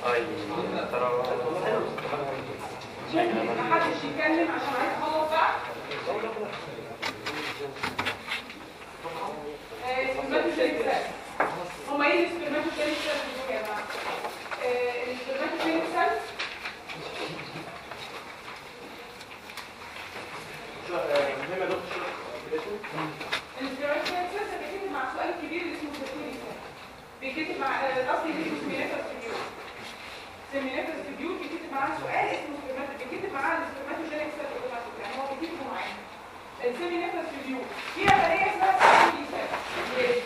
محدش يتكلم عشان عايز اخلص بقى آه، سpermatogenetic cells. هما ايه السpermatogenetic cells دول يا جماعه؟ آه، السpermatogenetic cells مهمة دكتور السpermatogenetic cells بيتكتب مع سؤال كبير اللي اسمه fertility cell. بيتكتب مع آه، قصدي اللي اسمه seminatus tubule. seminatus tubule بيتكتب معاه سؤال اسمه spermat- بيتكتب معاه السpermatogenetic cell automatic يعني هو بيتكتب معاه السيمينيفرس ريفيو فيها خليه اسمها سيمينيفرس سيل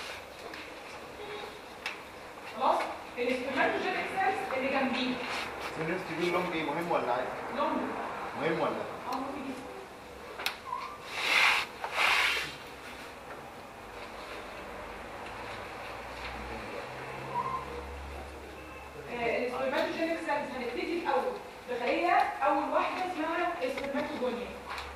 خلاص السبرماتوجينيك سيلز اللي جنبيه الناس تقول لهم ايه مهم ولا عادي لهم مهم ولا اه ممكن جدا السبرماتوجينيك سيلز هنبتدي الاول بخليه اول واحده اسمها السبرماتوجونيا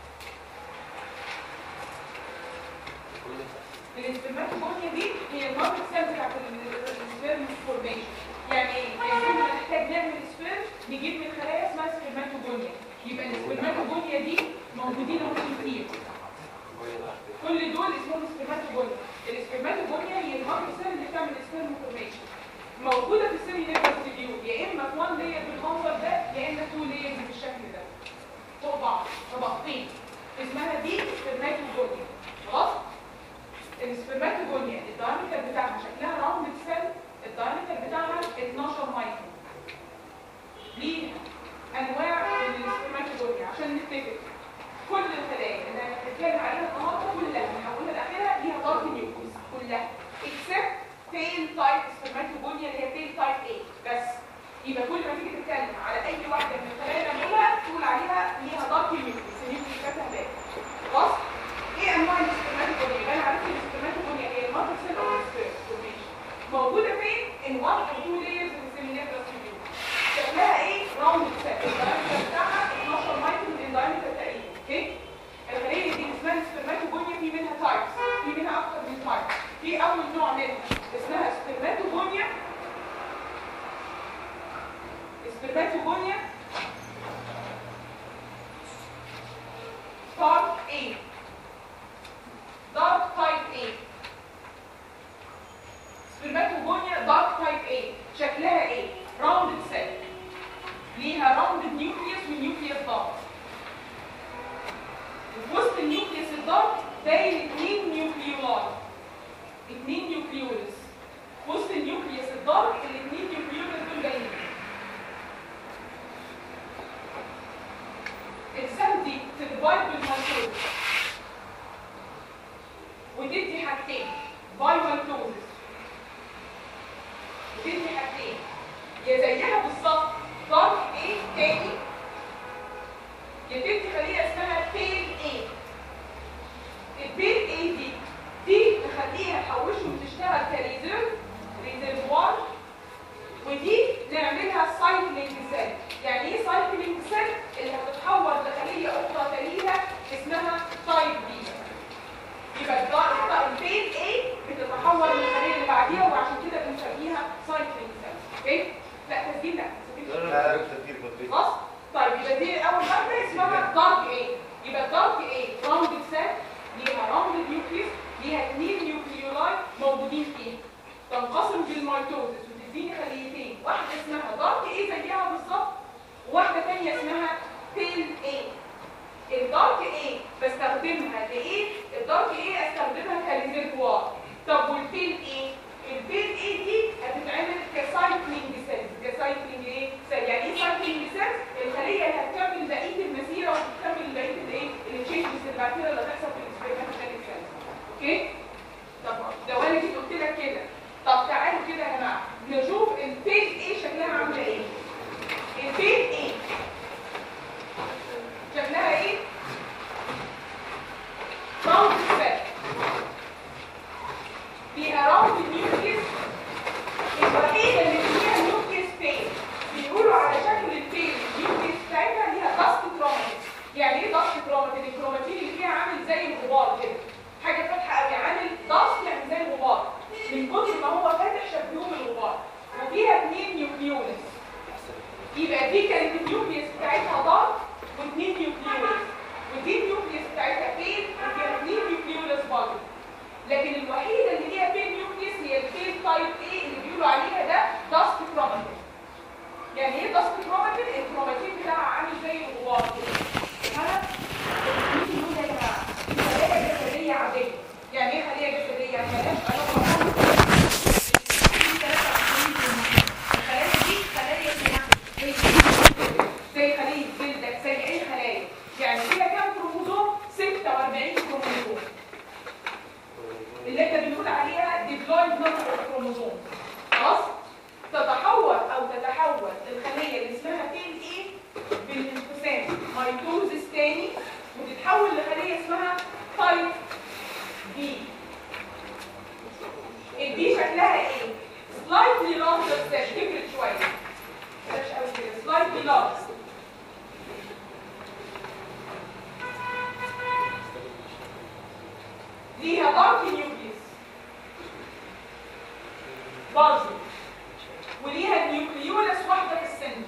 السبرماتوجونيا دي هي الماركت سيل بتاعت السبرم فورميشن يعني ايه؟ يعني احنا هنحتاج نعمل سبرم نجيب من خلايا اسمها سبرماتوجونيا يبقى السبرماتوجونيا دي موجودين هم كتير كل دول اسمهم سبرماتوجونيا السبرماتوجونيا هي الماركت سيل اللي بتعمل سبرم فورميشن موجوده في السيمي نيرفس فيو يا اما في 1 لاير بالمنظر ده يا اما 2 لايرز بالشكل ده فوق بعض طبقتين اسمها دي سبرماتوجونيا خلاص السبرماتوجونيا الدايمتر بتاعها شكلها راوند سيل الدايمتر بتاعها 12 مايكرون ليها انواع من السبرماتوجونيا عشان نتفق كل الخلايا اللي هنتكلم عليها النهارده كلها من اولها لاخرها ليها دارك نيوكليس كلها اكسبت تيل تايب سبرماتوجونيا اللي هي تيل تايب A بس يبقى كل ما تيجي تتكلم على اي واحده من الخلايا اللي نعملها تقول عليها ليها دارك نيوكليس النيوكليس بتاعتها باقي خلاص ايه انواع السبرماتوجونيا يبقى انا عرفت السبرماتوجونيا هي الماتر سيل او السبرميشن موجوده فين ان 1 او 2 لايرز من السيمينيفرس تيوب شكلها ايه راوند سيل الدايمتر بتاعها 12 مايكرون الدايمتر تقريبا اوكي الخليه دي اسمها السبرماتوجونيا في منها تايبس في منها اكتر من تايب في اول نوع منها اسمها سبرماتوجونيا سبرماتوجونيا تايب A دارك تايب A سبرماتوجونيا دارك تايب A شكلها ايه راوند سيل ليها راوند نيوكليوس ونيوكليوس دارك وفي وسط النيوكليوس الدارك باين اتنين نيوكليولاي اتنين نيوكليولس في وسط النيوكليوس الدارك الاتنين نيوكليولس دول باينين السيل دي تديفايد بالميتوز وتدي حاجتين بايوميتوزس وتدي حاجتين يا زيها بالظبط دارك ايه تاني يا تدي خليه اسمها بيل ايه البيل ايه دي دي تخليها تحوشه وتشتغل كريزيرف ريزرفوار ودي نعملها سايكلينج سيل يعني ايه سايكلينج سيل اللي هتتحول لخليه اخرى تليها اسمها تايب بي يبقى الدار البيل ايه بتتحول للخليه اللي بعديها وعشان كده بنسميها سايكلينج سيل اوكي لا تسجيل لا تسجيل لا كتير كتير خلاص طيب يبقى دي اول واحده اسمها دارك ايه يبقى الدارك ايه راوند سيل ليها راوند نيوكليس ليها اثنين نيوكليولاي موجودين فيها تنقسم بالميتوزس وتديني خليتين واحده اسمها دارك ايه زيها بالظبط وواحده ثانيه اسمها بيل ايه الدارك ايه بستخدمها لايه الدارك ايه استخدمها كريزرفوار طب والبيل ايه البيل ايه دي هتتعمل كسايكلينج سيلز كسايكلينج ايه سيل يعني ايه سايكلينج سيلز الخليه اللي هتكمل بقيه المسيره وهتكمل بقيه الايه التشينجز اللي بعد كده اللي هتحصل في الاسبرماتوجينيك سيلز اوكي طب لو انا جيت قلت لك كده طب تعالوا كده يا جماعه نشوف البيل ايه شكلها عامله ايه البيل ايه شكلها ايه راوند سيل فيها راوند نيوكليس الوحيده اللي فيها نيوكليس بين بيقولوا على شكل البين النيوكليس بتاعتها ليها داست كروماتين يعني ايه داست كروماتين الكروماتين اللي فيها عامل زي الغبار كده حاجه فاتحه قوي عامل داست يعني زي الغبار من كتر ما هو فاتح شبهوه بالغبار وفيها اثنين نيوكليولس يبقى دي كانت النيوكليوس بتاعتها ضغط واثنين نيوكليولس ودي النيوكليوس بتاعتها فين وفيها اثنين نيوكليولس برضه لكن الوحيده اللي ليها فين نيوكليوس هي الفين تايب ايه اللي بيقولوا عليها ده داست كروماتين يعني ايه داست كروماتين الكروماتين بتاعها عامل زي الغبار كده ها ممكن نقول يا جماعه دي خلايا جسديه عاديه يعني ايه خليه جسديه مالهاش علاقه الخلايا دي خلايا زي زي خليه جلدك زي اي خلايا يعني فيها كام كروموزوم 46 كروموزوم اللي احنا بنقول عليها ديبلويد نمبر كروموزوم خلاص تتحول او تتحول الخليه اللي اسمها تين ايه بالانقسام ميتوزس تاني وتتحول لخليه اسمها تايب بي البي شكلها ايه سلايتلي لارجر سيل كبرت شويه بلاش قوي كده سلايتلي لارج ليها دارك نيوكليس برضه وليها نيوكليولس واحده في السن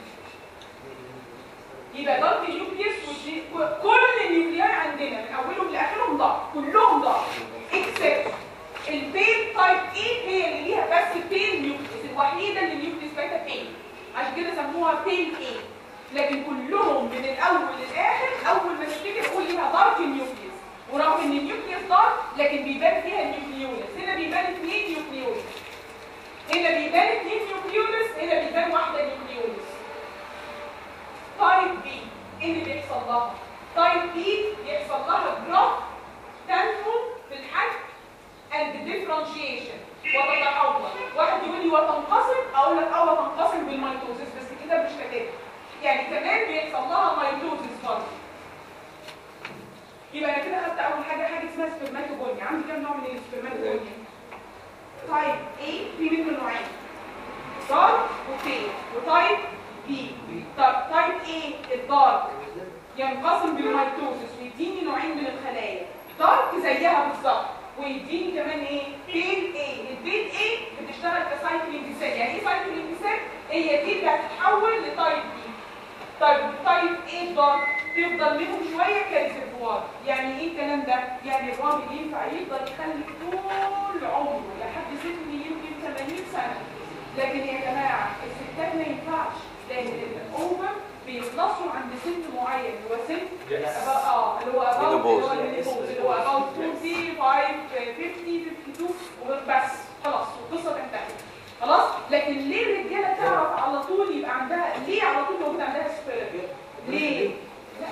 يبقى دارك نيوكليس وكل النيوكلياي عندنا من اولهم لاخرهم ضعف كلهم ضعف اكسبت البين تايب ايه هي اللي ليها بس البين نيوكليس الوحيده اللي النيوكليس بتاعتها بين عشان كده سموها بين ايه لكن كلهم من الاول للاخر اول ما تفتكر قول ليها دارك نيوكليس ورغم ان النيوكليس دارك لكن بيبان فيها النيوكليولس هنا بيبان اثنين نيوكليولس هنا بيبان اثنين نيوكليولس هنا بيبان واحده نيوكليولس تايب بي ايه اللي بيحصل لها تايب بي يحصل لها جراف تنمو في الحجم and differentiation وتتحول واحد يقول لي وتنقسم اقول لك اه وتنقسم بالميتوزيس بس كده مش كاتبها يعني كمان بيحصل لها ميتوزيس برضه يبقى انا كده خدت اول حاجه حاجه اسمها سبرماتوجونيا عندي كام نوع من السبرماتوجونيا تايب A في منه نوعين دارك وفي وتايب B طب تايب A الدارك ينقسم بالميتوزيس ويديني نوعين من الخلايا دارك زيها بالظبط ويديني كمان ايه بين A البين A بتشتغل كسايكلينج سيل يعني ايه سايكلينج سيل هي دي اللي هتتحول لتايب B طيب طيب ايه الدارك تفضل منهم شويه كريزرفوار يعني ايه الكلام ده يعني الراجل ينفع يفضل يخلف طول عمره لحد سن يمكن 80 سنه لكن يا جماعه الستات ما ينفعش لان الاوفر بيخلصوا عند سن معين اللي هو سن أبا- اه اللي هو about اللي هو المينيبوز اللي هو about 45 50 52 وبس خلاص والقصه انتهت خلاص لكن ليه الرجاله تعرف على طول يبقى عندها ليه على طول موجود عندها سبيرم ليه لا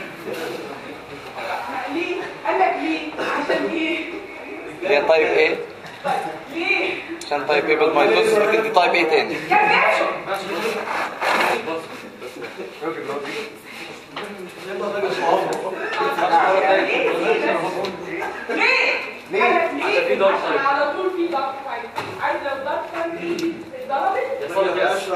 يا- ليه قال لك ليه عشان ايه هي طيب ايه؟ ليه عشان طيب ايه بالميتوز بدي طيب ايه تاني؟ يا باشا ليه؟ ليه؟ قال لك ليه؟ عشان على طول في ضغط فايت عايز لو ضغط فايت ضربت خلاص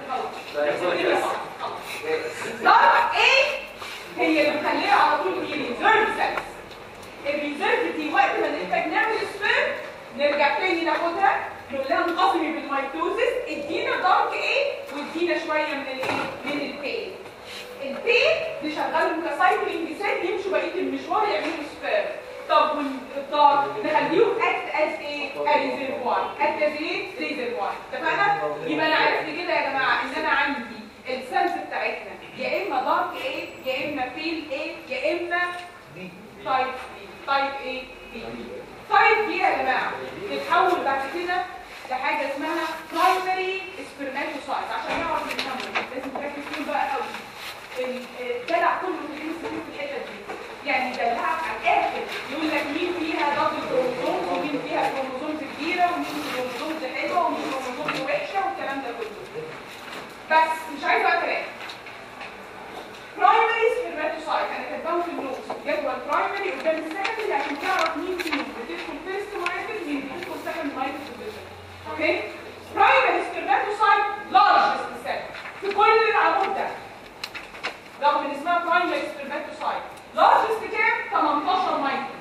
ضغط ايه هي اللي مخليها على طول في ريزيرف سيلز الريزيرف دي وقت ما نحتاج نعمل سبيرم نرجع تاني ناخدها نقول لها انقسمي بالميتوزس ادينا دارك ايه وادينا شويه من الايه من البين البين نشغلهم كسايكلينج سيل يمشوا بقيه المشوار يعملوا سبيرم طب والدارك نخليهم اكت از ايه ريزرفوار اكت از ايه ريزرفوار اتفقنا يبقى انا عرفت كده يا جماعه ان انا عندي السيلز بتاعتنا يا اما دارك ايه يا اما بيل ايه يا اما تايب بي تايب ايه بي تايب بي يا جماعه تتحول بعد كده لحاجه اسمها برايمري سبرماتوسايت عشان نعرف نفهمه لازم تركز فيهم بقى قوي الدلع كله في الانسولين في الحته دي يعني دلعك على الاخر يقول لك مين فيها دبل كروموزومز ومين فيها كروموزومز كبيره ومين كروموزومز حلوه ومين كروموزومز وحشه والكلام ده كله بس مش عايزه بقى كلام برايمري سبرماتوسايت انا كاتباهم في النوتس جدول برايمري قدام السكندري عشان تعرف مين فيهم بتدخل فيرست مايكل مين بتدخل سكند مايكل بوزيشن اوكي برايمري سبرماتوسايت لارجست سيل في كل العمود ده رغم ان اسمها برايمري سبرماتوسايت لارجست كام 18 مايكل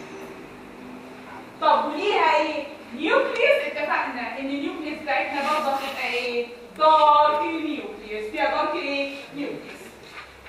طب وليها ايه نيوكليس اتفقنا ان النيوكليس بتاعتنا برضه هتبقى ايه دارك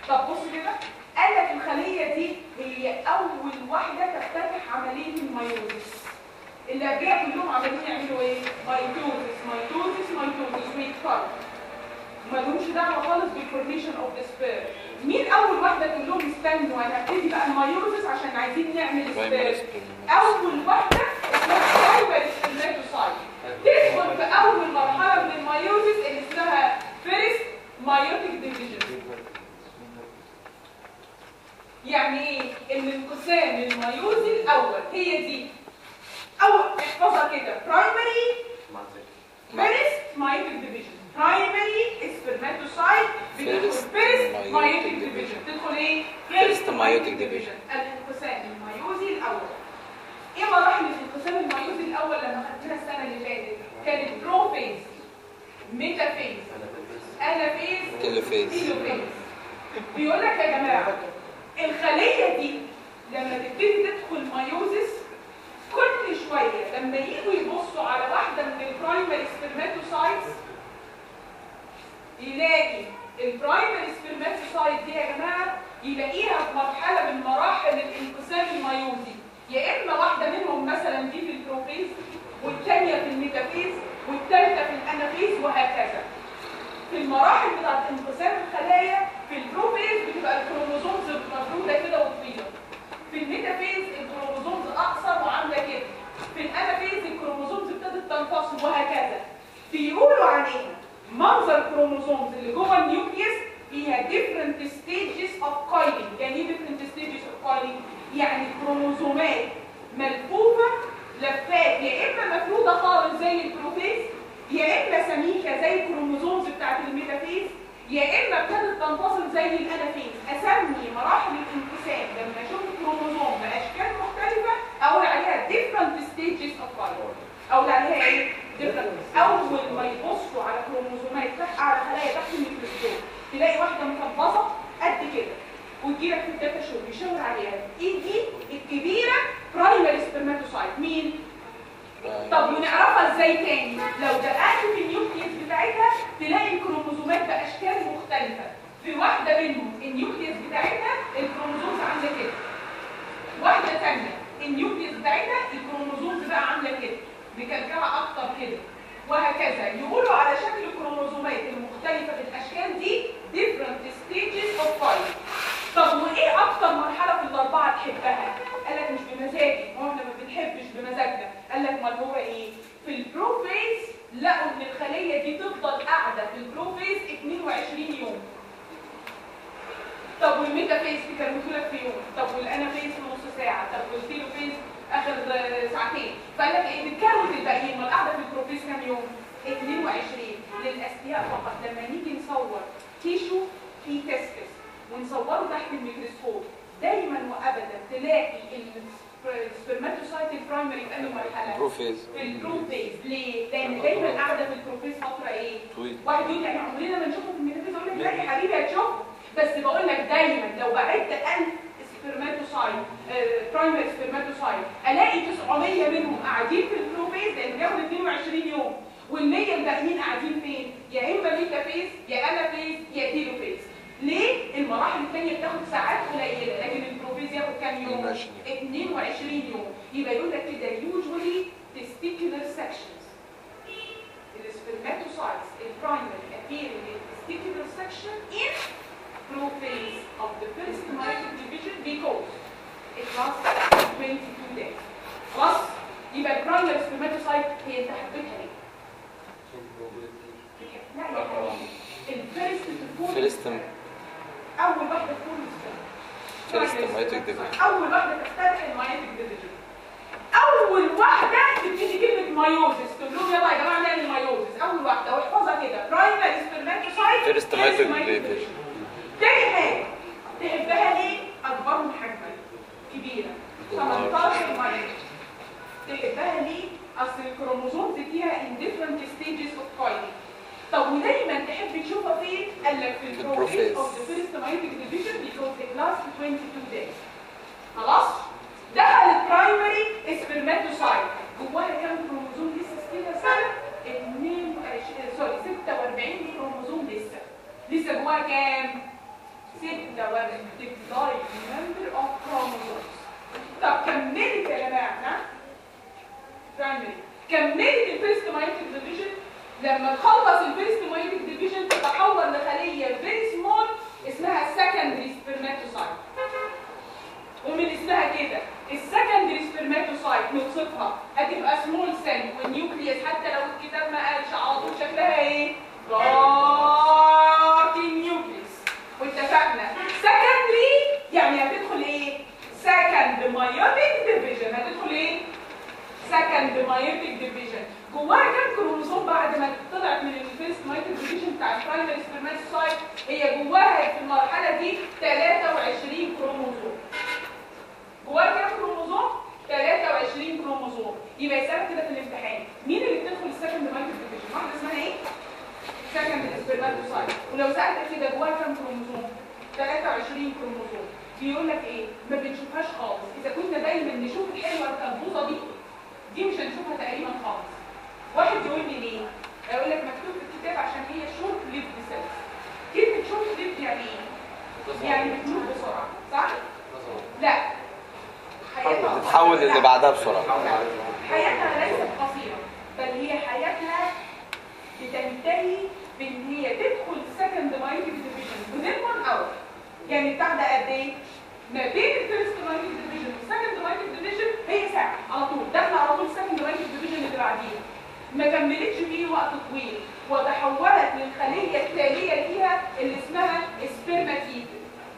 طب بص كده قال لك الخليه دي هي اول واحده تفتتح عمليه الميوزس اللي قبلها كلهم عمالين يعملوا ايه ميتوزس ميتوزس ميتوزس ويتكرر مالهمش دعوه خالص بالفورميشن اوف ذا سبير مين اول واحده تقول لهم استنوا انا هبتدي بقى الميوزس عشان عايزين نعمل برايمري سبير سبرم اول واحده اسمها برايمري سبرماتوسايت تدخل في اول مرحله من الميوزس اللي اسمها فيرست مايوتيك ديفيجن يعني ايه الانقسام الميوزي الاول هي دي اول احفظها كده برايمري فيرست مايوتيك ديفيجن برايمري سبرماتوسايت بتدخل First فيرست meiotic مايوتيك division. ديفيجن تدخل ايه First meiotic division. الانقسام الميوزي الاول ايه مراحل الانقسام الميوزي الاول لما خدتها السنه اللي فاتت كانت بروفيز ميتافيز انافيز تيلوفيز تيلوفيز بيقول لك يا جماعه الخليه دي لما تبتدي تدخل ميوزس كل شويه لما يجوا يبصوا على واحده من البرايمري سبرماتوسايتس يلاقي البرايمري سبرماتوسايت دي يا جماعه يلاقيها في مرحله من مراحل الانقسام الميوزي يا اما واحده منهم مثلا دي في البروفيز والثانيه في الميتافيز والثالثه في الانافيز وهكذا في المراحل بتاعت انقسام الخلايا في البروفيز بتبقى الكروموزومز مفروده كده وطويله في الميتافيز الكروموزومز اقصر وعامله كده في الانافيز الكروموزومز ابتدت تنفصل وهكذا بيقولوا عليها منظر الكروموزومز اللي جوه النيوكليوس فيها different stages of coiling يعني ايه different stages of coiling يعني كروموزومات ملفوفه لفات يا اما مفروده خالص زي البروفيز يا اما سميكه زي الكروموزومز بتاعت الميتافيز يا اما ابتدت تنفصل زي الانافيز اسمي مراحل الانقسام لما اشوف الكروموزوم باشكال مختلفه اقول عليها different stages of coiling اقول عليها ايه different اول ما يبصوا على كروموزومات تحت على خلايا تحت الميكروسكوب تلاقي واحده مفضصه قد كده وتجيلك في الداتا شو يشاور عليها ايه دي الكبيره برايمري سبرماتوسايت مين طب ونعرفها ازاي تاني لو دققت في النيوكليس بتاعتها تلاقي الكروموزومات باشكال مختلفه في واحده منهم النيوكليس بتاعتها الكروموزومز عامله كده واحده ثانيه النيوكليس بتاعتها الكروموزومز بقى عامله كده مكلكعه اكتر كده وهكذا يقولوا على شكل الكروموزومات المختلفه بالاشكال دي different stages of coiling طب وايه اكتر مرحله في الاربعه تحبها قال لك مش بمزاجي ما احنا ما بنحبش بمزاجنا قال لك امال هو ايه في البروفيز لقوا ان الخليه دي تفضل قاعده في البروفيز 22 يوم طب والميتافيز كانوا لك في يوم طب والانافيز في نص ساعه طب والتيلوفيز اخر آه، ساعتين فقال لك ايه بتكروت الباقيين ما القعده في البروفيز كام يوم 22 للاذكياء فقط لما نيجي نصور تيشو في تستس ونصوره تحت الميكروسكوب دايما وابدا تلاقي السبرماتوسايت البرايمري في انهي مرحله بروفيز في البروفيز ليه؟ لان دايما قاعده في البروفيز فتره ايه؟ طويل واحد يقول يعني عمرنا ما نشوفه في الميتافيز اقول لك لا يا حبيبي هتشوفه بس بقول لك دايما لو بعدت 1000 سبرماتوسايت برايمري سبرماتوسايت الاقي 900 منهم قاعدين في البروفيز لان بياخد 22 يوم وال100 الباقيين قاعدين فين؟ يا اما ميتافيز يا انافيز يا تيلوفيز ليه؟ المراحل الثانيه بتاخد ساعات قليله لكن البروفيز ياخد كام يوم؟ 22 يوم يبقى يقول لك كده usually testicular sections السبرماتوسايتس البرايمري appear in the testicular section in prophase of the first meiotic division because it lasts 22 days خلاص يبقى البرايمري سبرماتوسايت هي انت حبيتها ليه؟ لا يا حبيبي الفيرست تكون First اول واحده تكون First meiotic division. اول واحده تفتتح المايوتيك ديفيجن اول واحده تبتدي كلمه مايوزس تقول لهم يلا يا جماعه نعمل مايوزس اول واحده واحفظها كده برايمري سبرماتوسايت First meiotic division. تاني حاجه تحبها ليه اكبرهم حجما كبيره 18 مايوزس تحبها ليه اصل الكروموزومز فيها in different stages of coiling طب ودايما تحب تشوفها فين؟ قال لك في في البروفيس البروفيس. of the first meiotic division because it lasts 22 days خلاص؟ دخل البرايمري سبرماتوسايت جواها كام كروموزوم لسه ستيل سنه 22 سوري 46 كروموزوم لسه لسه جواها كام؟ متوازن diploid number of chromosomes طب كملت يا جماعه ها primary كملت الفيرست مايوتيك ديفيجن لما تخلص الفيرست مايوتيك ديفيجن تتحول لخليه فيري سمول اسمها secondary spermatocyte ومن اسمها كده السكندري سبرماتوسايت نوصفها هتبقى سمول سيل والنيوكليوس حتى لو الكتاب ما قالش على طول شكلها ايه؟ دارك نيوكليوس واتفقنا سكندري يعني هتدخل ايه؟ سكند مايوتيك ديفيجن هتدخل ايه؟ سكند مايوتيك ديفيجن جواها كام كروموسوم بعد ما طلعت من الفيرست مايوتيك ديفيجن بتاع البرايمري سبرماتوسايت هي جواها في المرحله دي 23 كروموسوم جواه كام كروموزوم؟ 23 كروموزوم يبقى يسألك كده في الامتحان مين اللي بتدخل السكند مايكرو ديفيجن؟ واحده اسمها ايه؟ سكند سبرماتوسايت ولو سألتك كده جواه كام كروموزوم؟ 23 كروموزوم بيقول لك ايه؟ ما بنشوفهاش خالص اذا كنا دايما نشوف الحلوه الكبوزه دي دي مش هنشوفها تقريبا خالص واحد يقول لي ليه؟ اقول لك مكتوب في الكتاب عشان هي شورت ليفد سيلز كلمه شورت ليفد يعني ايه؟ يعني بتموت بسرعه صح؟ لا حياتها بتتحول للي بعدها بسرعة حياتها ليست قصيرة بل هي حياتها بتنتهي بان هي تدخل سكند مايندد ديفيجن within one hour يعني بتاع ده قد ايه؟ ما بين الفيرست مايندد ديفيجن والسكند مايندد ديفيجن هي ساعة على طول داخله على طول السكند مايندد ديفيجن اللي بعديها ما كملتش فيه وقت طويل وتحولت للخلية التالية ليها اللي اسمها سبرماتيد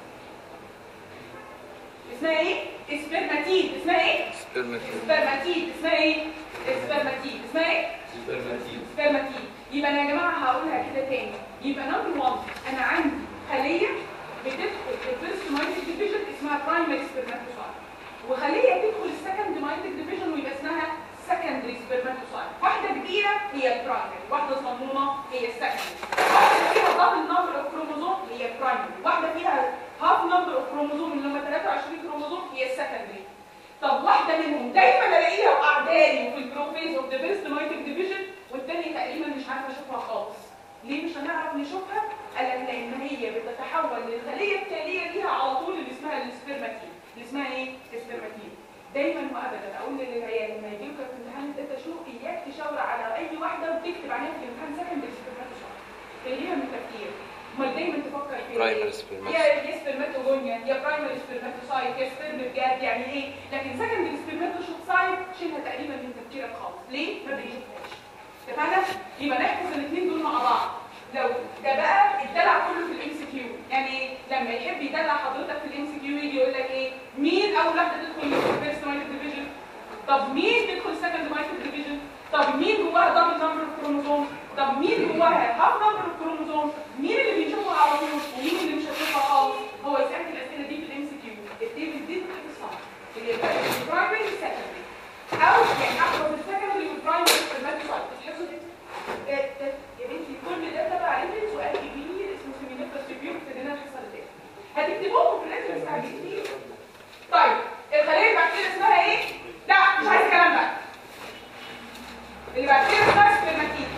اسمها ايه؟ سبرماتيد اسمها ايه؟ سبرماتيد سبرماتيد اسمها ايه؟ سبرماتيد اسمها ايه؟ سبرماتيد يبقى انا يا جماعه هقولها كده تاني يبقى نمبر 1 انا عندي خليه بتدخل في الفيرست مايتك ديفيجن اسمها برايمري سبرماتوسايت وخليه تدخل السكند مايتك ديفيجن ويبقى اسمها سكندري سبرماتوسايت واحده كبيره هي البرايمري واحده صغنونه هي السكندري واحده فيها دبل نمبر اوف كروموزوم هي البرايمري واحده فيها هاف نمبر اوف كروموزوم اللي هم 23 كروموزوم هي السكندري طب واحده منهم دايما الاقيها قاعدالي في البروفيز اوف ذا فيرست مايتك ديفيجن والتانية تقريبا مش عارفه اشوفها خالص ليه مش هنعرف نشوفها؟ قال لك لان هي بتتحول للخليه التاليه ليها على طول اللي اسمها السبرماتين اللي اسمها ايه؟ السبرماتين دايما وابدا اقول للعيال لما يجي لك في امتحان الداتا شو اياك تشاور على اي واحده وتكتب عليها في الامتحان سكند سبرماتوسايت خليها من التفكير امال دايما تفكر في برايمري يا سبرماتيد يا سبرماتوجونيا يا برايمري سبرماتوسايت يا سبرم بجد يعني ايه لكن سكندري سبرماتوسايت شيلها تقريبا من تفكيرك خالص ليه ما بنشوفهاش اتفقنا يبقى نحفظ الاثنين دول مع بعض لو ده بقى الدلع كله في الام سي كيو يعني ايه لما يحب يدلع حضرتك في الام سي كيو يجي يقول لك ايه مين اول واحده تدخل الفيرست مايتك ديفيجن طب مين تدخل السكند مايتك ديفيجن طب مين جواها دبل نمبر اوف كروموزوم طب مين جواها هاف نمبر اوف كروموزوم مين اللي بيشوفها على طول ومين اللي مش هيشوفها خالص هو يسالك الاسئله دي في الام سي كيو التيبل دي في الصح اللي يبقى البرايمري سكندري او يعني احفظ السكندري والبرايمري سبرماتوسايت تحفظوا دي ده- ده- يا بنتي كل ده تبع عليه سؤال كبير اسمه سيمينيفر ريفيو ابتدينا الحصه اللي فاتت هتكتبوهم في الاخر مستعجلين فيه طيب الخليه اللي بعد كده اسمها ايه؟ لا مش عايز كلام بقى اللي بعد كده اسمها سبرماتيد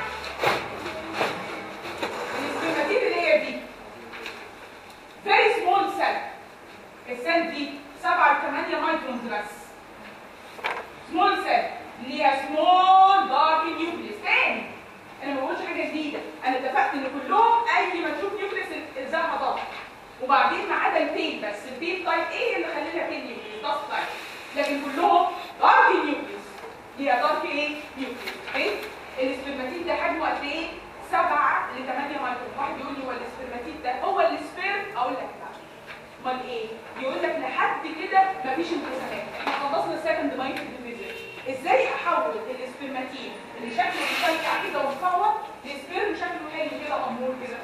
السبرماتيد اللي هي دي very small cell السيل دي 7 8 مايكرونز بس سمول سيل ليها سمول دارك نيوكليس تاني انا ما بقولش حاجه جديده انا اتفقت ان كلهم اي ما تشوف نيوكليس الزمها دارك وبعدين ما عدا البيت بس البيت تايب ايه اللي خلينا بين نيوكليس داست تايب لكن كلهم دارك نيوكليس ليها دارك ايه نيوكليس اوكي السبرماتيد ده حجمه قد ايه 7 ل 8 مايكرون واحد يقول لي هو السبرماتيد ده هو السبيرم اقول لك لا امال ايه يقول لك لحد كده مفيش انقسامات احنا خلصنا السكند مايكرو ديفيجن ازاي احول الاسبرماتين اللي شكله مفيع كده ومفوض لسبيرم شكله حلو كده امور كده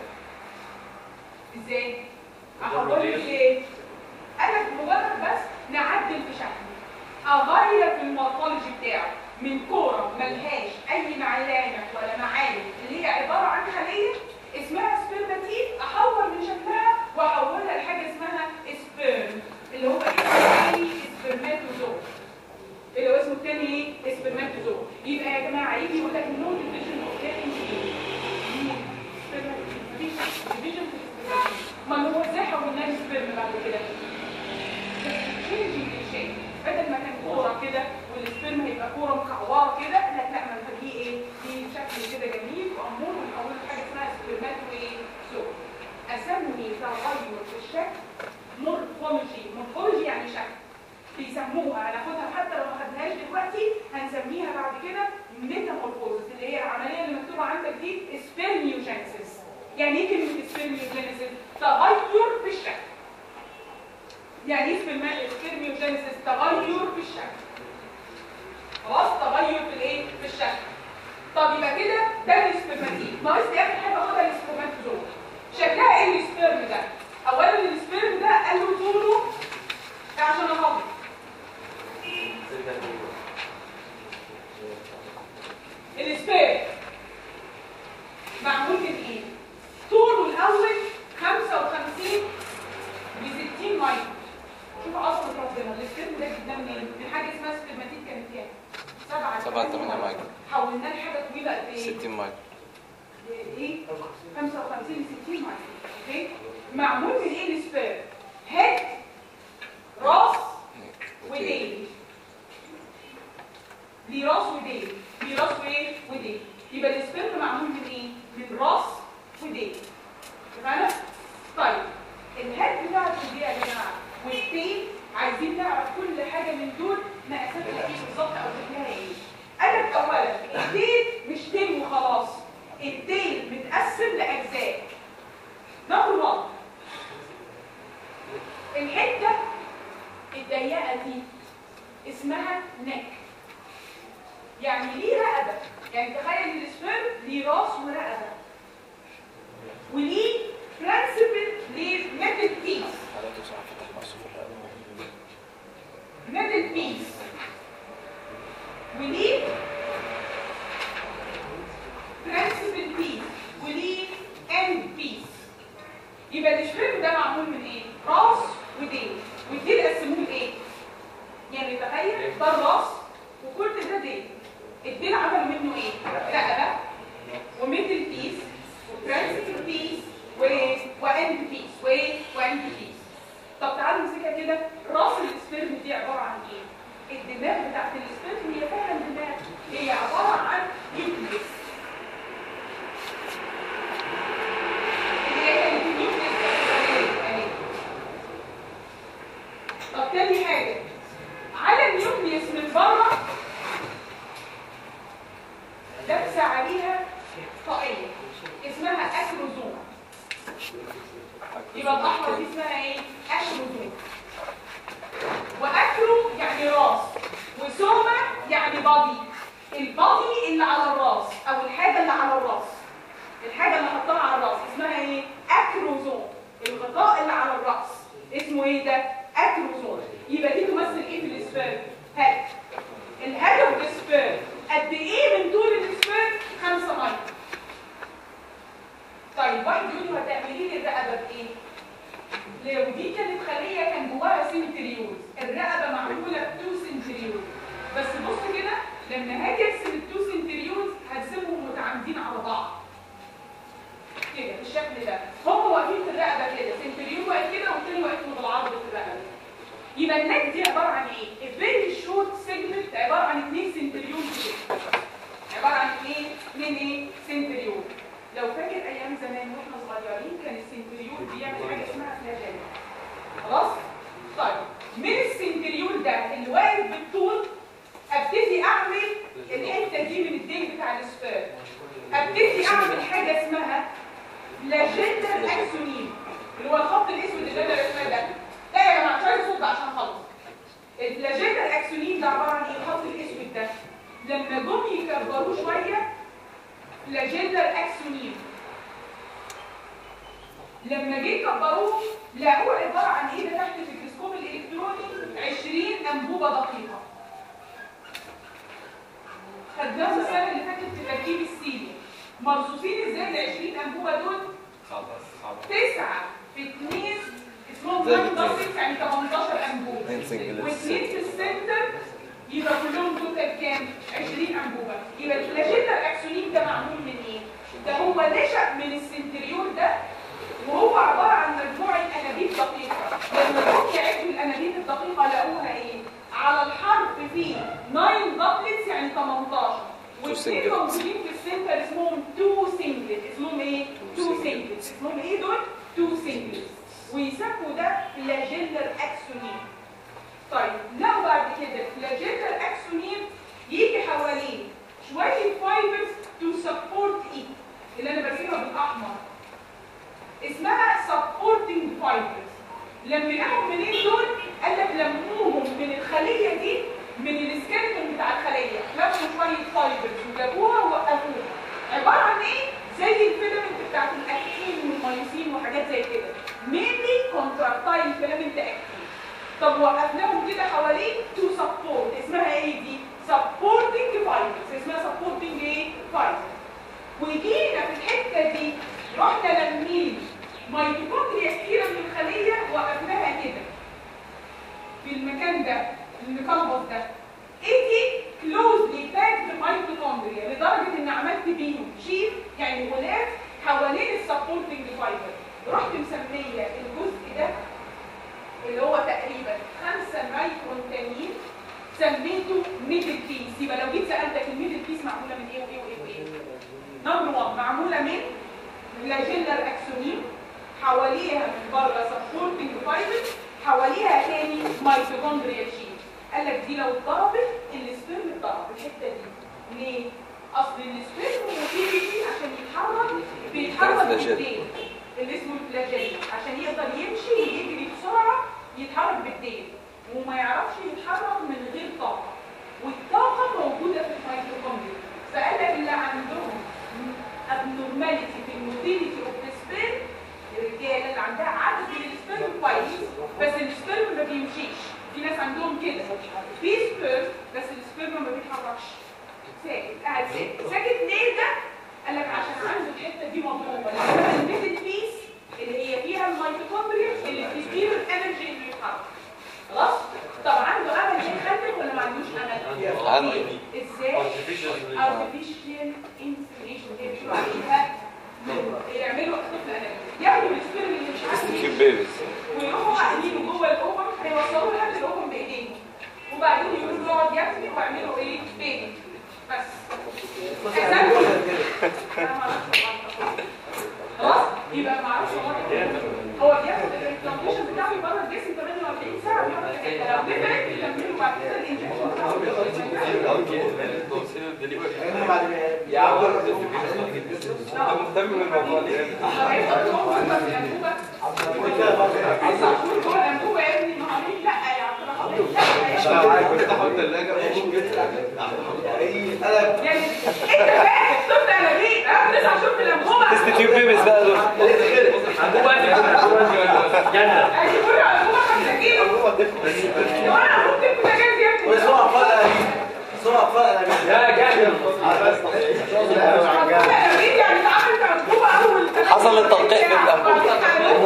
ازاي احوله ازاي قال لك مجرد بس نعدل في شكله اغير في المورفولوجي بتاعه من كوره ملهاش اي معلامه ولا معالم اللي هي عباره عن خليه اسمها سبرماتين احول من شكلها واحولها لحاجه اسمها سبيرم اللي هو اسمه سبرماتوزوم اللي هو اسمه الثاني ايه سبرماتوزوم يبقى يا جماعه يجي يقول لك نو ديفيجن اوف كارين مفيش ديفيجن في السبرماتين ما هو ازاي حولناه بعد كده changing الشيء بدل ما كان كوره كده والسبرم هيبقى كوره مكعوره كده لا لا ما نخليه ايه ليه شكل كده جميل وامور ونحوله لحاجه اسمها سبرمات وايه سو اسمي تغير في الشكل مورفولوجي مورفولوجي يعني شكل بيسموها هناخدها حتى لو ما خدناهاش دلوقتي هنسميها بعد كده ميتامورفوزس اللي هي العمليه اللي مكتوبه عندك دي سبيرميوجينيسيس يعني ايه كلمه سبيرميوجينيسيس تغير في الشكل يعني ايه سبرما- سبيرميوجينيسيس تغير في الشكل خلاص تغير في الايه في الشكل طب يبقى كده ده السبرماتيد ناقص لي اخر حاجه اخدها السبرماتوزوم شكلها ايه السبرم ده اولا السبرم ده قال له طوله ده عشان احافظ السبير معمول من ايه طوله الاول 55 ب 60 مايكرو شوف اصل ربنا السبيرم ده جدا منين من حاجه اسمها سبرماتيد كانت كام 7 سبعة تمانية مايكرو. حولناه لحاجه طويله قد ايه 60 مايكرو ايه 55 60 مايكرو اوكي معمول من ايه السبيرم هيد راس وديل ليه راس وديل ليه راس وايه وديل يبقى السبرم معمول من ايه من راس وديل اتفقنا طيب الهيد بتاعته دي يا جماعه والتيل عايزين نعرف كل حاجه من دول مقاساتها ايه بالظبط او شكلها ايه قال لك اولا التيل مش تيل وخلاص التيل متقسم لاجزاء نمبر 1 الحته الضيقه دي اسمها نك يعني ليه رقبه يعني تخيل ان السبرم ليه راس ورقبه وليه برنسبل ليه ميدل بيس حالات بصراحة فتح مقصوف الرقبة ميدل بيس وليه برنسبل بيس وليه اند بيس يبقى السبرم ده معمول من ايه راس وديل والديل قسموه لايه يعني تخيل ده الراس وكل ده ديل الديل عملوا منه ايه رقبه وميدل بيس وبرنسبل بيس و واند بيس و واند بيس طب تعالوا نمسكها كده راس السبرم دي عباره عن ايه الدماغ بتاعت السبرم هي فعلا دماغ هي عباره عن نيوكليس اللي هي كانت النيوكليس اهي طب تاني حاجه على النيوكليس من بره لابسه عليها طاقيه اسمها اكروزوم يبقى الاحمر دي اسمها ايه اكروزوم واكرو يعني راس وسوما يعني بادي البادي اللي على الراس او الحاجه اللي على الراس الحاجه اللي حطها على الراس اسمها ايه اكروزوم الغطاء اللي على الراس اسمه ايه ده اكروزوم يبقى دي تمثل ايه في السبيرم هات الهدف السبيرم قد ايه من طول السبيرم 5 مايكرو طيب واحد يقول لي هتعملي لي الرقبه بايه لو دي كانت خليه كان جواها سنتريول الرقبه معموله بتو سنتريول بس بص كده لما هاجي ارسم التو سنتريولز هرسمهم متعامدين على بعض كده بالشكل ده هم واقفين في الرقبه كده سنتريول واقف كده والتاني واقف له بالعرض في الرقبه يبقى النك دي عباره عن ايه؟ الفيري شورت سيجمنت عباره عن اثنين سنتريول كده عباره عن اثنين اثنين ايه؟ سنتريول لو فاكر ايام زمان واحنا صغيرين كان السنتريول بيعمل حاجه اسمها فلاجيلا خلاص طيب من السنتريول ده اللي واقف بالطول ابتدي اعمل الحته دي من الدين بتاع السبيرم ابتدي اعمل حاجه اسمها فلاجيلا اكسونين اللي هو الخط الاسود اللي انا رسمه ده لا يا جماعه مش عايز صوت عشان اخلص الفلاجيلا الاكسونين ده عباره عن ايه الخط الاسود ده لما جم يكبروه شويه فلاجيلا اكسونين لما جه كبروه لقوه عباره عن ايه ده تحت في التلسكوب الالكتروني 20 انبوبه دقيقه خدناهم السنه اللي فاتت في تركيب السيليا مرصوصين ازاي ال 20 انبوبه دول تسعه في اثنين اسمهم زي 1 الاثنين. بلس 6 يعني 18 انبوبه اتنين سنجل واثنين في السنتر يبقى كلهم توتال كام 20 انبوبه يبقى الفلاجيلا الاكسونين ده معمول من ايه ده هو نشأ من السنتريول ده وهو عباره عن مجموعه انابيب دقيقه الاثنين singlet. موجودين في السنتر اسمهم تو سنجلت اسمهم ايه؟ Two تو singlet. سنجلت اسمهم ايه دول؟ تو سنجلت ويسموا ده فلاجيلر اكسونيم طيب لو بعد كده فلاجيلر اكسونيم يجي حواليه شويه فايبرز تو سبورت ايه اللي انا برسمها بالاحمر اسمها سبورتنج فايبرز لميناهم منين دول؟ قال لك لموهم من الخليه دي من السكيلتون بتاع الخليه لموا شويه فايبرز وجابوها ووقفوها عباره عن ايه؟ زي الفيلامنت بتاعت الاكتين والمايوسين وحاجات زي كده مينلي كونتراكتايل فيلامنت اكتين طب وقفناهم كده حواليه تو سبورت اسمها ايه دي؟ سبورتنج فايبرز اسمها سبورتنج ايه؟ فايبرز وجينا في الحته دي رحنا لمين ميتوكوندريا كتيره من الخليه وقفناها كده في المكان ده المكمبس ده ايدي كلوزلي باكد ميتوكوندريا لدرجه ان عملت بيهم شيف يعني غلاف حوالين السبورتنج فايبر رحت مسميه الجزء ده اللي هو تقريبا 5 مايكرون تانيين سميته ميدل بيس يبقى لو جيت سالتك الميدل بيس معموله من ايه وايه وايه وايه نمبر 1 معموله من فلاجيلر اكسونين حواليها من بره سبورتنج فايبر حواليها تاني ميتوكوندريال شيت قال لك دي لو اتضربت السبرم اتضرب الحته دي ليه؟ اصل السبرم موتيليتي عشان يتحرك بيتحرك الفلاجيل. بالديل اللي اسمه الفلاجيل عشان يقدر يمشي ويجري بسرعه يتحرك بالديل وما يعرفش يتحرك من غير طاقه والطاقه موجوده في الميتوكوندريا فقال لك اللي عندهم abnormality في الموتيليتي اوف ذا سبيرم الرجاله اللي عندها عدد من السبيرم كويس بس السبيرم ما بيمشيش في ناس عندهم كده في سبيرم بس السبيرم ما بيتحركش ساكت قاعد ساكت ساكت ليه ده؟ قال لك عشان عنده الحته دي مضروبه الميثود بيس اللي هي فيها الميتوكوندريا اللي بتديله الانرجي انه يتحرك خلاص؟ طب عنده امل يخلف ولا ما عندوش امل؟ عنده. ازاي؟ artificial insemination دي بيقولوا عليها يعملوا طفل انابيب ياخدوا السبيرم اللي مش عارف كيوب يمشي بيبيز ويروحوا عاملينه جوه الأمم هيوصلوه لحد الأمم بإيديهم وبعدين يقولوا له اقعد يكفي واعملوا ايه؟ بيبي بس أسامي أنا ما أعرفش الغلطة. خلاص يبقى ما اعرفش هو هو بياخد الامبلانتيشن بتاعه بره الجسم 48 ساعه بياخد الحته لو نفعت يكملوا بعد كده الانجكشن انا مهتم بالموضوع ده الانبوبه يا ابني ما هو ليه لا يا عبد الرحمن لا يا كنت احط اللاجر يعني انت فاهم شفت انا ليه؟ ها بتسعى شفت الانبوبه تست تيوب بيبيز بقى دول هيجيبوا لي انبوبه 5 كيلو لو انا هموت في مجال يا ابني انبوبه يعني اتعملت انبوبه اول حصل التلقيح بالانبوبه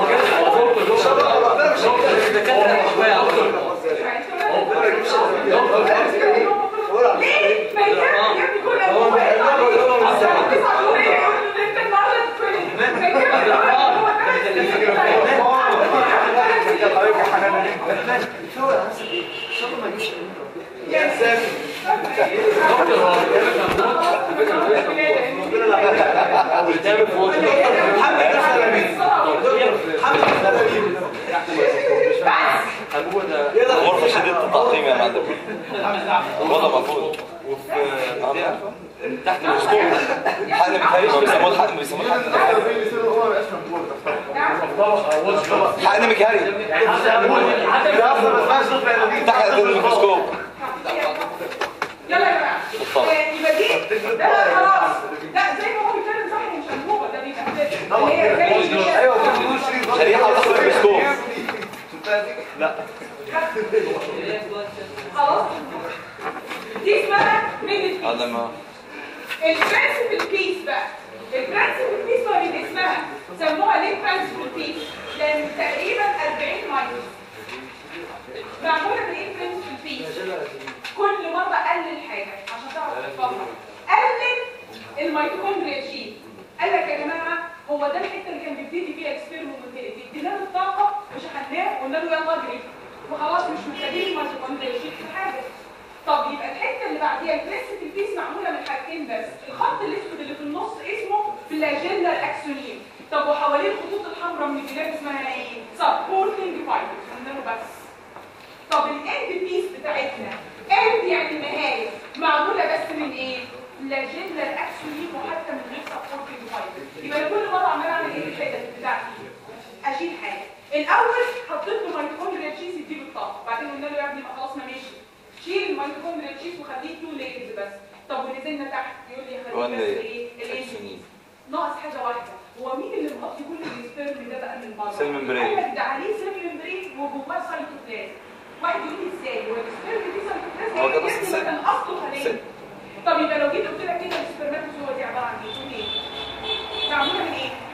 ليه؟ ما يكمل يا ابني كل انبوبه تسع شهور ايه يقولوا ان انت النهارده تتولد ما يكمل هو ثلاث سنين غرفه شديده التعقيم يا معلم وضع مفروض تحت المسكوب حقن مكاريش بيسموه الحقن بيسموه الحقن حقن مكاري تحت الميكروسكوب يلا يا جماعه اتفضل. آه، يبقى دي ده خلاص لا زي ما هو بيتكلم صح مش انبوبه ده بيبقى كده اللي هي زي الشيشة. شريحه تحت الميكروسكوب خلاص دي اسمها مينت هذا ما البرنسبل بيس بقى البرنسبل بيس هو من اسمها سموها ليه برنسبل بيس لان تقريبا 40 مايكرو معموله من ايه برنسبل بيس كل مره قلل حاجه عشان تعرف تفهمها قلل الميتوكوندريا شيت قال لك يا جماعه هو ده الحته اللي كان بيبتدي فيها اكسبيرمنتاليتي ادينا له الطاقه مش هننام قلنا له يلا اجري وخلاص مش محتاجين الميتوكوندريا شيت في حاجه طب يبقى الحته اللي بعديها البرنسبل بيس معموله من حاجتين بس الخط الاسود اللي في النص اسمه فلاجيلر اكسونيم طب وحواليه الخطوط الحمراء من الجلاد اسمها ايه سبورتنج فايبرز قلنا له بس طب الاند بيس بتاعتنا اند يعني النهايه معموله بس من ايه فلاجيلر اكسونيم وحتى من غير سبورتنج فايبرز يبقى أنا كل مره عمال اعمل ايه في الحته بتاعتي اشيل حاجه الاول حطيت له ميتوكوندريا تشيز يديله الطاقه بعدين قلنا له يا ابني ما خلاص ما ماشي شيل الميتوكوندريا تشيز وخليه تو لايرز بس طب ونزلنا تحت يقول لي One خليه بس layer. ايه الايه ناقص حاجه واحده هو مين اللي مغطي كل السبيرم ده بقى من بره Cell membrane. قال لك ده عليه سيل ممبرين وجواه سايتوبلازم واحد يقول لي ازاي هو السبيرم دي سايتوبلازم هو ده يعني بس الجسم سيل. كان اصله خليه سيل. طب يبقى لو جيت قلت لك كده السبرماتوزوا دي عباره عن ايه تقول ايه معموله من ايه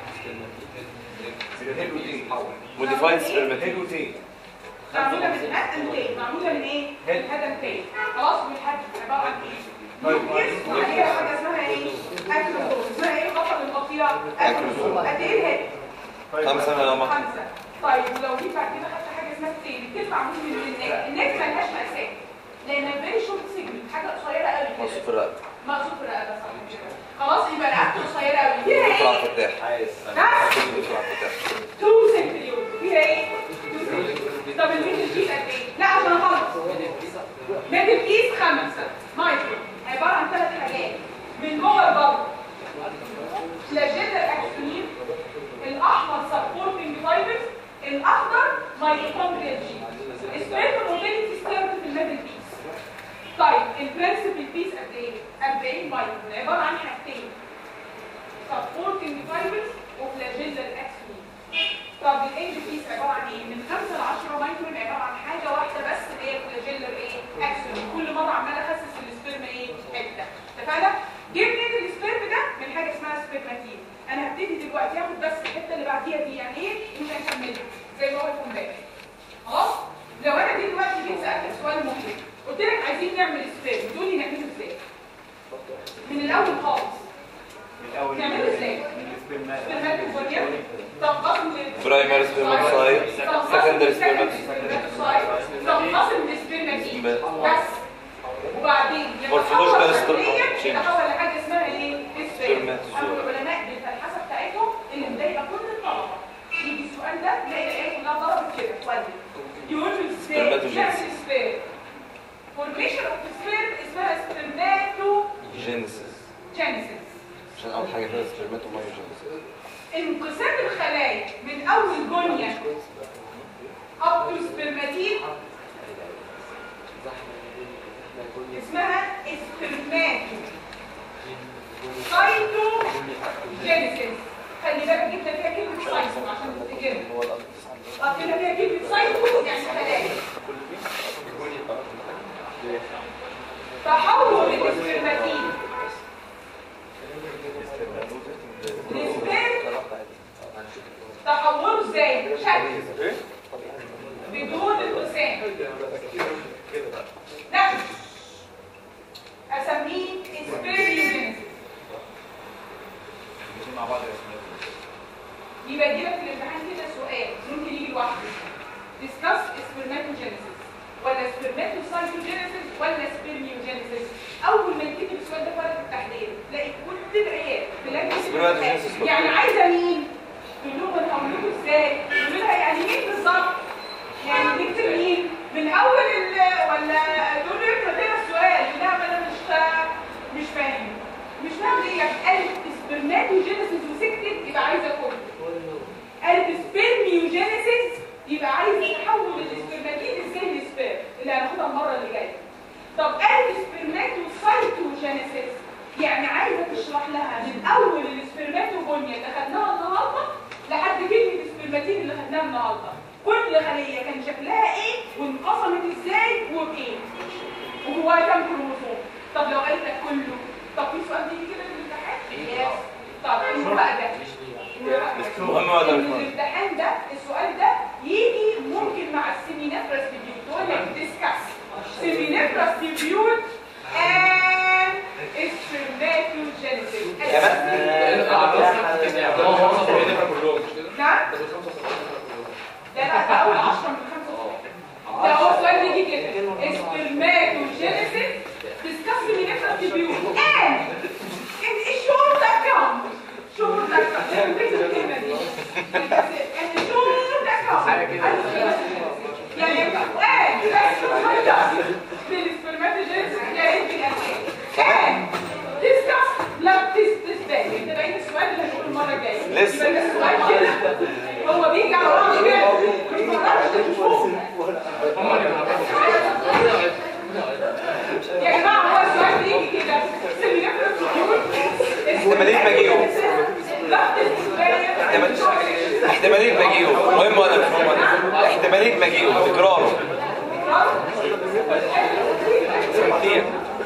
موديفايد سبرماتيد وتي معموله من هدم معموله من ايه من هدم تاني خلاص والحد عباره عن ايه يوكيس وعليها حاجه اسمها ايه اكروزوم اسمها ايه الخطه اللي مغطيها اكروزوم قد ايه الهيد خمسة من الأمر خمسة طيب ولو جيت بعد كده خدت حاجة اسمها التيل التيل معمول من النك النك ملهاش مقاسات لأنها فيري شورت سيجمنت حاجة قصيرة قوي نص كده في الرقبة مقصود في الرقبة صح كده خلاص يبقى رقبته قصيرة قوي فيها يطلع ايه؟ فتاح ها؟ يطلع فتاح تو سنتريول فيها ايه؟ تو سنتريول طب الميدل بيس قد ايه؟ لا عشان اخلص ميدل بيس خمسة مايكرو عبارة عن ثلاث حاجات من جوه لبره فلاجيلر اكسونين الاحمر سبورتنج فايبرز الاخضر ميتوكوندريال جين سبيرم موبيليتي ستيرن في الميدل بيس طيب البرنسبل بيس قد ايه 40 مايكرون عباره عن حاجتين سبورتنج فايبرز وفلاجيلر اكسونين طب الاند بيس عباره عن ايه من 5 ل 10 مايكرون عباره عن حاجه واحده بس اللي هي فلاجيلر ايه اكسونين كل مره عماله اخسس السبيرم ايه حته اتفقنا جبنا السبيرم ده من حاجه اسمها سبيرماتين انا هبتدي دلوقتي اخد بس الحته اللي بعديها دي يعني ايه مش هنكملها زي ما قلت امبارح خلاص لو انا دي دلوقتي جيت سالتك سؤال مهم قلت لك عايزين نعمل سبيرم تقول لي نعمله ازاي من الاول خالص من الاول نعمله ازاي سبرماتوزويد طب قسم برايمري سبرماتوسايت سكندري سبرماتوسايت تنقسم لسبرماتين بس وبعدين Morphological يتحول structure عملياً change. يتحول لحاجه اسمها ايه؟ سبرم Spermatozoa. اما العلماء بالفلسفه بتاعتهم اللي مضايقه كل الطلبه يجي السؤال ده تلاقي العيال كلها ضربت كده اتولد يقول له ازاي Spermatogenesis. يعمل سبيرم فورميشن اوف سبيرم اسمها سبرماتو جينيسيس جينيسيس عشان أول حاجة فيها سبرماتومايوجينيسيس انقسام الخلايا من اول جونيا اب تو سبرماتين اسمها سبرماتو سايتو جينيسيس خلي بالك جبنا فيها كلمه سايتو عشان تفتكرها حطينا فيها كلمه سايتو يعني خلايا تحول السبرماتين تحوله ازاي شكل بدون انقسام لا اسميه سبيريوجينيسيس مع بعض يا اسماء يبقى يجي لك في الامتحان كده سؤال ممكن يجي لوحده ديسكاس سبرماتوجينيسيس ولا سبرماتوسايتوجينيسيس ولا سبيرميوجينيسيس اول ما يكتب السؤال ده فرق التحليل تلاقي كل العيال تلاقي Spermatogenesis. يعني عايزه مين تقول لهم انا هقول لكم ازاي يقول لها يعني مين بالظبط يعني نكتب مين من اول ال ولا تقول له اقرا كده السؤال يقول لها ما انا مش مش فاهم مش فاهم ليه يعني قالت سبرماتوجينيسيس وسكتت يبقى عايزه كله قالت سبيرميوجينيسيس يبقى عايز تحول السبرماتين ازاي لسبير اللي هناخدها المره اللي جايه طب قالت سبرماتوسايتوجينيسيس يعني عايزه تشرح لها من اول السبرماتوجونيا اللي خدناها النهارده لحد كلمه السبرماتين اللي خدناها النهارده كل خليه كان شكلها ايه وانقسمت ازاي وبايه وجواها كام كروموسوم طب لو قالت لك كله طب في سؤال بيجي كده في الامتحان يس طب ايه بقى ده مهم ولا مش مهم؟ الامتحان ده السؤال ده يجي ممكن مع السيمينيفرس ديبيوت تقول لك ديسكاس سيمينيفرس ديبيوت and spermatogenesis نعم ده لا ده اول 10 من 5 ده هو سؤال يجي كده spermatogenesis discuss seminator tibule and in a short account short account لازم تكتب الكلمة دي and a short account يعني and بس خلاص بالسpermatogenesis يا ريت بالأسئلة and discuss لا تس تستاهل انت بقيت السؤال اللي هنقوله المرة الجاية لسه. يبقى ده السؤال كده هو بيجي على بعض كده ما تعرفش تشوفه يا جماعة هو السؤال بيجي كده سيمينار احتمالية مجيئه. احتمالية مجيئه مهم ولا مش مهم احتمالية مجيئه تكراره كتير